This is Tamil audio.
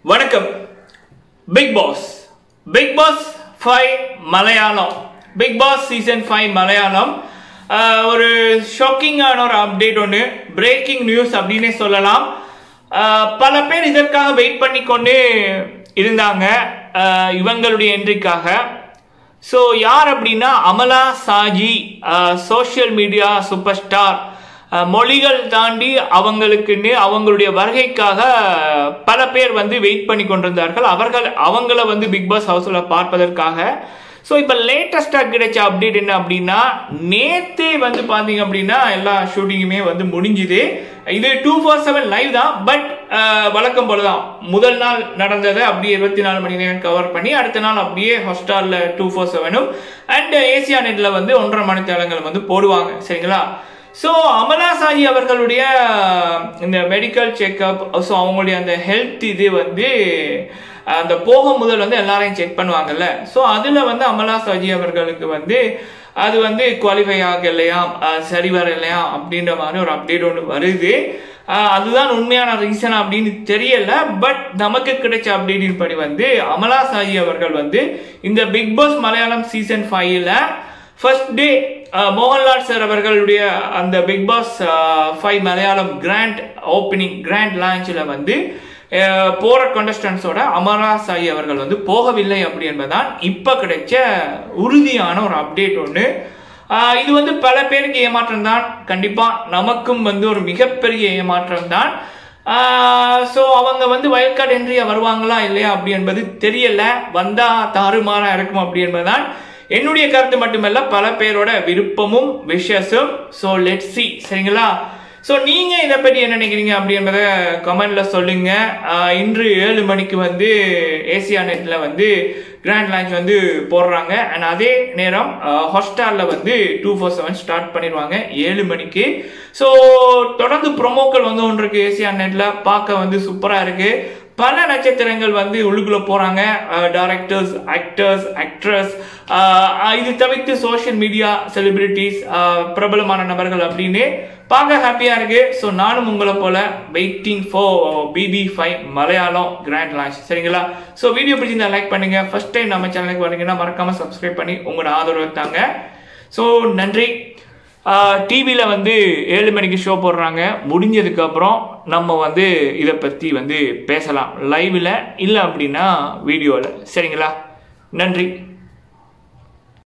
வணக்கம் big boss big pass five Malayalam big boss season five Malayalam ஆஹ், ஒரு ஷாக்கிங்கான ஒரு அப்டேட் ஒன்று பிரேக்கிங் நியூஸ் அப்படின்னே சொல்லலாம் ஆஹ், பல பேர் இதற்காக வெயிட் பண்ணி கொண்டு இருந்தாங்க ஆஹ், இவங்களுடைய என்ட்ரிக்காக ஸோ யார் அப்படின்னா Amala Saji social media super star மொழிகள் தாண்டி அவங்களுக்குன்னு அவங்களுடைய வருகைக்காக பல பேர் வந்து வெயிட் பண்ணி கொண்டிருந்தார்கள் அவர்கள் அவங்கள வந்து பிக் பாஸ் ஹவுஸில் பார்ப்பதற்காக ஸோ இப்போ லேட்டஸ்ட்டாக கிடைச்ச அப்டேட் என்ன அப்படின்னா நேத்தே வந்து பார்த்தீங்க அப்படின்னா எல்லா ஷூட்டிங்குமே வந்து முடிஞ்சுது இது டூ ஃபோர் செவன் லைவ் தான் பட் வழக்கம் போல தான் முதல் நாள் நடந்ததை அப்படியே இருபத்தி நாலு மணி நேரம் கவர் பண்ணி அடுத்த நாள் அப்படியே ஹாஸ்டாலில் டூ ஃபோர் செவனும் அண்ட் ஏசியா நெட்ல வந்து ஒன்றரை மணி தேளங்கள் வந்து போடுவாங்க சரிங்களா ஸோ அமலா சாஜி அவர்களுடைய இந்த மெடிக்கல் செக்அப் ஸோ அவங்களுடைய அந்த ஹெல்த் இது வந்து அந்த போக முதல் வந்து எல்லாரையும் செக் பண்ணுவாங்கல்ல ஸோ அதில் வந்து அமலா சாஜி அவர்களுக்கு வந்து அது வந்து குவாலிஃபை ஆகலையா அஹ் சரி வரலையா அப்படின்ற மாதிரி ஒரு அப்டேட் ஒன்று வருது அஹ் அதுதான் உண்மையான ரீசன் அப்படின்னு தெரியல பட் நமக்கு கிடைச்ச அப்டேட்டின் படி வந்து அமலா சாஜி அவர்கள் வந்து இந்த பிக் பாஸ் மலையாளம் சீசன் ஃபைவ்ல ஃபர்ஸ்ட் டே மோகன்லால் சார் அவர்களுடைய அந்த Bigg pass five Malayalam grand opening grand லான்ச்சில் வந்து அஹ், போற கண்டஸ்டன்ஸோட அமரா சாய் அவர்கள் வந்து போகவில்லை அப்படி என்பதுதான் இப்போ கிடைச்ச உறுதியான ஒரு அப்டேட் ஒன்று ஆஹ் இது வந்து பல பேருக்கு ஏமாற்றம் தான் கண்டிப்பா நமக்கும் வந்து ஒரு மிகப்பெரிய ஏமாற்றம் தான் ஸோ அவங்க வந்து வயல் கார்டு என்ட்ரியா வருவாங்களா இல்லையா அப்படி என்பது தெரியல வந்தா தாறுமாறா இருக்கும் அப்படி என்பதுதான் என்னுடைய கருத்து மட்டுமல்ல பல பேரோட விருப்பமும் விஷஸும் ஸோ லெட் சி சரிங்களா ஸோ நீங்க இதை பற்றி என்ன நினைக்கிறீங்க அப்படி என்பதை கமெண்ட்ல சொல்லுங்க ஆஹ் இன்று ஏழு மணிக்கு வந்து ஏசியா நெட்ல வந்து கிராண்ட் லான்ச் வந்து போடுறாங்க அண்ட் அதே நேரம் ஹாஸ்டாலில் வந்து டூ ஃபோர் செவன் ஸ்டார்ட் பண்ணிடுவாங்க ஏழு மணிக்கு ஸோ தொடர்ந்து ப்ரொமோக்கள் வந்து ஒன்று இருக்கு ஏசியா நெட்ல பார்க்க வந்து சூப்பராக இருக்கு பல நட்சத்திரங்கள் வந்து உள்ளுக்குள்ள போறாங்க டைரக்டர்ஸ் ஆக்டர்ஸ் ஆக்ட்ரஸ் இது தவிர்த்து சோஷியல் மீடியா செலிபிரிட்டிஸ் பிரபலமான நபர்கள் அப்படின்னு பார்க்க ஹாப்பியா இருக்கு ஸோ நானும் உங்களை போல waiting for BB five Malayalam grand launch சரிங்களா ஸோ வீடியோ பிடிச்சிருந்தா லைக் பண்ணுங்க ஃபர்ஸ்ட் டைம் நம்ம சேனலுக்கு வரீங்கன்னா மறக்காம சப்ஸ்கிரைப் பண்ணி உங்களோட ஆதரவு தாங்க ஸோ நன்றி டிவியில் வந்து ஏழு மணிக்கு ஷோ போடுறாங்க முடிஞ்சதுக்கு அப்புறம் நம்ம வந்து இதை பற்றி வந்து பேசலாம் லைவில் இல்லை அப்படின்னா வீடியோவில் சரிங்களா நன்றி